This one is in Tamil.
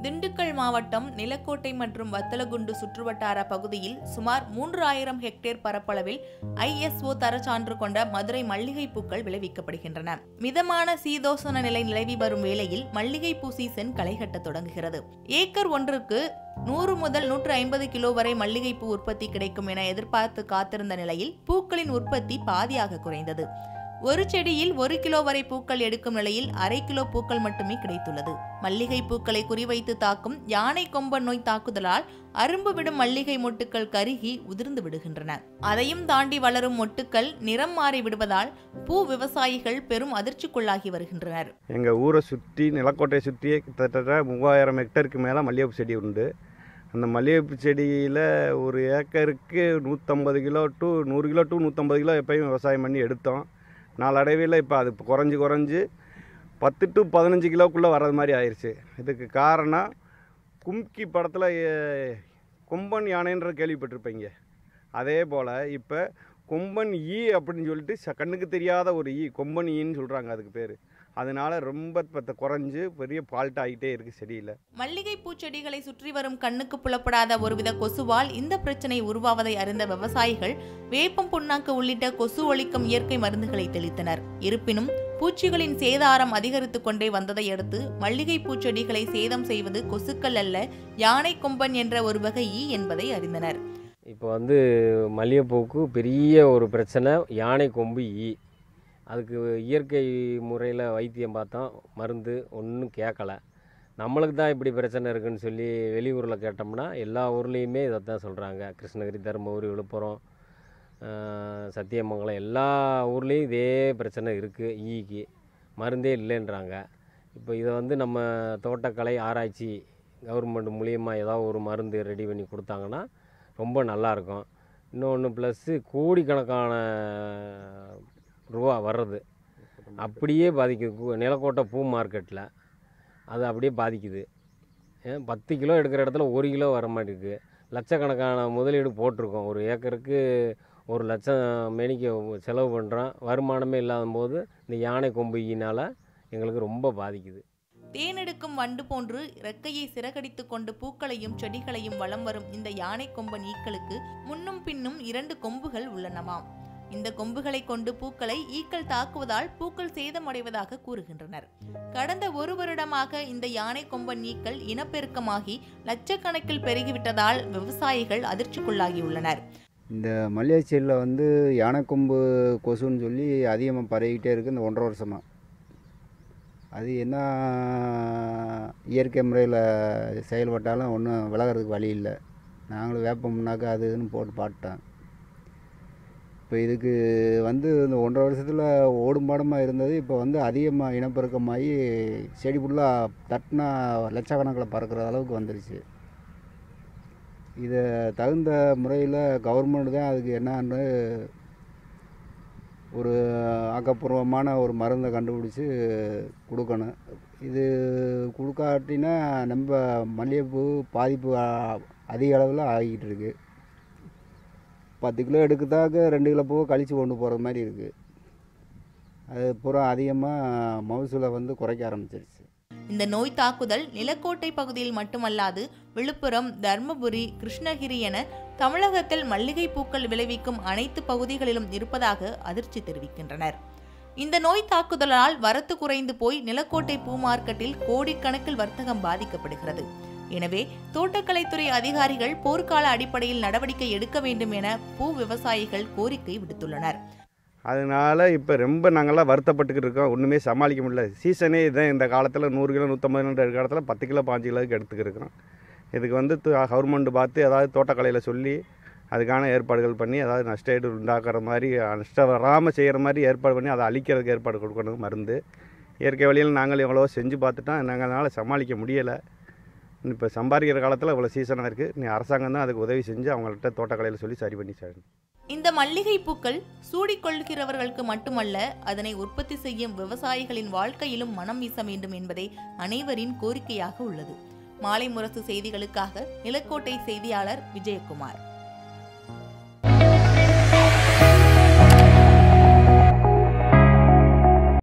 திண்டுக்கல் மாவட்டம் நிலக்கோட்டை மற்றும் வத்தலகுண்டு சுற்றுவட்டார பகுதியில் சுமார் மூன்று ஆயிரம் ஹெக்டேர் பரப்பளவில் ஐஎஸ்ஓ தரச்சான்று கொண்ட மதுரை மல்லிகை பூக்கள் விளைவிக்கப்படுகின்றன மிதமான சீதோசன நிலை நிலவி வரும் வேளையில் மல்லிகைப்பூ சீசன் களைகட்டத் தொடங்குகிறது ஏக்கர் ஒன்றுக்கு நூறு முதல் நூற்று ஐம்பது கிலோ வரை மல்லிகைப்பூ உற்பத்தி கிடைக்கும் என எதிர்பார்த்து காத்திருந்த நிலையில் பூக்களின் உற்பத்தி பாதியாக குறைந்தது ஒரு செடியில் ஒரு கிலோ வரை பூக்கள் எடுக்கும் நிலையில் அரை கிலோ பூக்கள் மட்டுமே கிடைத்துள்ளது மல்லிகை பூக்களை குறிவைத்து தாக்கும் யானை கொம்பன் நோய் தாக்குதலால் அரும்பு விடும் மல்லிகை மொட்டுக்கள் கருகி உதிர்ந்து விடுகின்றன அதையும் தாண்டி வளரும் மொட்டுக்கள் நிறம் மாறி விடுவதால் பூ விவசாயிகள் பெரும் அதிர்ச்சிக்குள்ளாகி வருகின்றனர் எங்கள் ஊரை சுற்றி நிலக்கோட்டையை சுற்றியே கிட்டத்தட்ட மூவாயிரம் ஹெக்டருக்கு மேலே மல்லிகைப்பூ செடி உண்டு அந்த மல்லிகைப்பூ செடியில் ஒரு ஏக்கருக்கு நூற்றம்பது கிலோ டு நூறு கிலோ டு நூற்றம்பது கிலோ எப்பயும் விவசாயம் பண்ணி எடுத்தோம் நாளடைவில் இப்போ அது குறைஞ்சி குறைஞ்சி பத்து டு பதினஞ்சு கிலோக்குள்ளே வர்றது மாதிரி ஆயிடுச்சு இதுக்கு காரணம் கும்கி படத்தில் கொம்பன் யானைன்ற கேள்விப்பட்டிருப்பீங்க அதே போல் இப்போ கொம்பன் ஈ அப்படின்னு சொல்லிட்டு ச- கண்ணுக்கு தெரியாத ஒரு ஈ கொம்பன் ஈன்னு சொல்கிறாங்க அதுக்கு பேர் அதனால ரொம்ப இப்போ குறைஞ்சு பெரிய ஃபால்ட் ஆகிட்டே இருக்குது செடியில் மல்லிகை பூச்செடிகளை சுற்றி வரும் கண்ணுக்கு புலப்படாத ஒருவித கொசுவால் இந்த பிரச்சனை உருவாவதை அறிந்த விவசாயிகள் வேப்பம் புண்ணாக்கு உள்ளிட்ட கொசு ஒழிக்கும் இயற்கை மருந்துகளை தெளித்தனர் இருப்பினும் பூச்சிகளின் சேதாரம் அதிகரித்து கொண்டே வந்ததை அடுத்து மல்லிகை பூச்செடிகளை சேதம் செய்வது கொசுக்கள் அல்ல யானை கொம்பன் என்ற ஒரு வகை ஈ என்பதை அறிந்தனர் இப்போ வந்து மல்லிகைப்பூவுக்கு பெரிய ஒரு பிரச்சனை யானை கொம்பு ஈ அதுக்கு இயற்கை முறையில் வைத்தியம் பார்த்தோம் மருந்து ஒன்றும் கேட்கல நம்மளுக்கு தான் இப்படி பிரச்சனை இருக்குன்னு சொல்லி வெளியூரில் கேட்டோம்னா எல்லா ஊர்லேயுமே இதை தான் சொல்கிறாங்க கிருஷ்ணகிரி தருமபுரி விழுப்புரம் ஆஹ், சத்தியமங்கலம் எல்லா ஊர்லேயும் இதே பிரச்சனை இருக்குது ஈக்கு மருந்தே இல்லைன்றாங்க இப்போ இதை வந்து நம்ம தோட்டக்கலை ஆராய்ச்சி கவர்மெண்ட் மூலியமாக ஏதாவது ஒரு மருந்து ரெடி பண்ணி கொடுத்தாங்கன்னா ரொம்ப நல்லாயிருக்கும் இன்னொன்று ப்ளஸ்ஸு கோடிக்கணக்கான ரூபா வர்றது அப்படியே பாதிக்குது கு- நிலக்கோட்டை பூ மார்க்கெட்டில் அது அப்படியே பாதிக்குது ஏன் பத்து கிலோ எடுக்கிற இடத்துல ஒரு கிலோ வர மாட்டேங்குது லட்சக்கணக்கான முதலீடு போட்டிருக்கோம் ஒரு ஏக்கருக்கு ஒரு லட்சம் மேனிக்கு செலவு பண்ணுறோம் வருமானமே இல்லாத போது இந்த யானை கொம்பு ஈனால் எங்களுக்கு ரொம்ப பாதிக்குது தேனெடுக்கும் வண்டு போன்று இறக்கையை சிறகடித்துக் கொண்டு பூக்களையும் செடிகளையும் வலம் வரும் இந்த யானை கொம்பன் ஈக்களுக்கு முன்னும் பின்னும் இரண்டு கொம்புகள் உள்ளனவாம் இந்த கொம்புகளை கொண்டு பூக்களை ஈக்கள் தாக்குவதால் பூக்கள் சேதமடைவதாக கூறுகின்றனர் கடந்த ஒரு வருடமாக இந்த யானை கொம்பன் ஈக்கள் இனப்பெருக்கமாகி லட்சக்கணக்கில் பெருகிவிட்டதால் விவசாயிகள் அதிர்ச்சிக்குள்ளாகியுள்ளனர் இந்த மல்லிகை செடியில் வந்து யானைக்கொம்பு கொசுன்னு சொல்லி அதிகமாக பரவிக்கிட்டே இருக்குது இந்த ஒன்றரை வருஷமாக அது என்ன இயற்கை முறையில் செயல்பட்டாலும் ஒன்றும் விலகிறதுக்கு வழி இல்லை நாங்களும் வேப்பம்னாக்கா அது இதுன்னு போட்டு பாட்டோம் இப்போ இதுக்கு வந்து இந்த ஒன்றரை வருஷத்தில் ஓடும் பாடமாக இருந்தது இப்போ வந்து அதிகமாக இனப்பெருக்கமாகி செடி ஃபுல்லாக தட்டினா லட்சக்கணக்கில் பறக்கிற அளவுக்கு வந்துருச்சு இதை தகுந்த முறையில் கவர்மெண்ட் தான் அதுக்கு என்னன்னு ஒரு ஆக்கப்பூர்வமான ஒரு மருந்தை கண்டுபிடிச்சி கொடுக்கணும் இது கொடுக்காட்டினா நம்ம மல்லிகைப்பூ பாதிப்பு அ- அதிக அளவில் ஆகிக்கிட்டு இருக்கு பத்து கிலோ எடுக்கதாக ரெண்டு கிலோ பூவை கழித்து கொண்டு போகிற மாதிரி இருக்குது அது பூரா அதிகமாக மகசூலை வந்து குறைக்க ஆரம்பிச்சிருச்சு இந்த நோய் தாக்குதல் நிலக்கோட்டை பகுதியில் மட்டுமல்லாது விழுப்புரம் தர்மபுரி கிருஷ்ணகிரி என தமிழகத்தில் மல்லிகை பூக்கள் விளைவிக்கும் அனைத்து பகுதிகளிலும் இருப்பதாக அதிர்ச்சி தெரிவிக்கின்றனர் இந்த நோய் தாக்குதலால் வரத்து குறைந்து போய் நிலக்கோட்டை பூ மார்க்கெட்டில் கோடிக்கணக்கில் வர்த்தகம் பாதிக்கப்படுகிறது எனவே தோட்டக்கலைத்துறை அதிகாரிகள் போர்க்கால அடிப்படையில் நடவடிக்கை எடுக்க வேண்டும் என பூ விவசாயிகள் கோரிக்கை விடுத்துள்ளனர் அதனால இப்போ ரொம்ப நாங்கள்லாம் வருத்தப்பட்டுக்கிட்டு இருக்கோம் ஒன்றுமே சமாளிக்க முடியல சீசனே இதுதான் இந்த காலத்தில் நூறு கிலோ நூற்றம்பது கிலோ எடுக்கிற இடத்துல பத்து கிலோ பாஞ்சு கிலோக்கு எடுத்துக்கிட்டு இருக்கிறோம் இதுக்கு வந்து கவர்மெண்ட் பார்த்து ஏதாவது தோட்டக்கலையில் சொல்லி அதுக்கான ஏற்பாடுகள் பண்ணி அதாவது நஷ்டஈடு உண்டாக்குற மாதிரி நஷ்டம் வராமல் செய்கிற மாதிரி ஏற்பாடு பண்ணி அதை அழிக்கிறதுக்கு ஏற்பாடு கொடுக்கணும் மருந்து இயற்கை வழியில் நாங்கள் எவ்வளோ செஞ்சு பார்த்துட்டோம் நாங்களால் சமாளிக்க முடியலை இப்போ சம்பாதிக்கிற காலத்தில் இவ்வளோ சீசனாக இருக்குது நீ அரசாங்கம் தான் அதுக்கு உதவி செஞ்சு அவங்கள்ட்ட தோட்டக்கலையில் சொல்லி சரி பண்ணி சார் இந்த மல்லிகை பூக்கள் சூடிக்கொள்கிறவர்களுக்கு மட்டுமல்ல அதனை உற்பத்தி செய்யும் விவசாயிகளின் வாழ்க்கையிலும் மனம் வீச வேண்டும் என்பதே அனைவரின் கோரிக்கையாக உள்ளது மாலை முரசு செய்திகளுக்காக நிலக்கோட்டை செய்தியாளர் விஜயகுமார்